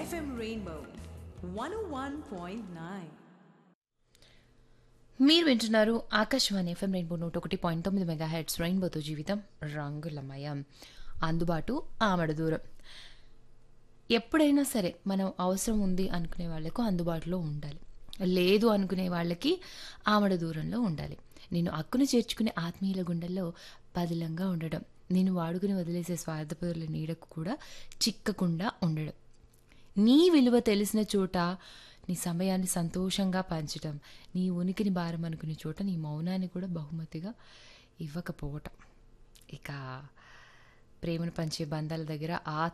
FM Rainbow 101.9. మీరు వింటున్నారు Akashvani FM rainbow నూట ఒకటి పాయింట్ తొమ్మిది మెగా హెడ్స్ రెయిన్బోతో జీవితం రంగులమయం అందుబాటు ఆమడ దూరం ఎప్పుడైనా సరే మనం అవసరం ఉంది అనుకునే వాళ్ళకు అందుబాటులో ఉండాలి లేదు అనుకునే వాళ్ళకి ఆమడ దూరంలో ఉండాలి నేను అక్కును చేర్చుకునే ఆత్మీయుల గుండెల్లో పదిలంగా ఉండడం నేను వాడుకుని వదిలేసే స్వార్థపరుల నీడకు కూడా చిక్కకుండా ఉండడం నీ విలువ తెలిసిన చోట నీ సమయాన్ని సంతోషంగా పంచటం నీ ఉనికిని భారం అనుకునే చోట నీ మౌనాన్ని కూడా బహుమతిగా ఇవ్వకపోవటం ఇక ప్రేమను పంచే బంధాల దగ్గర ఆ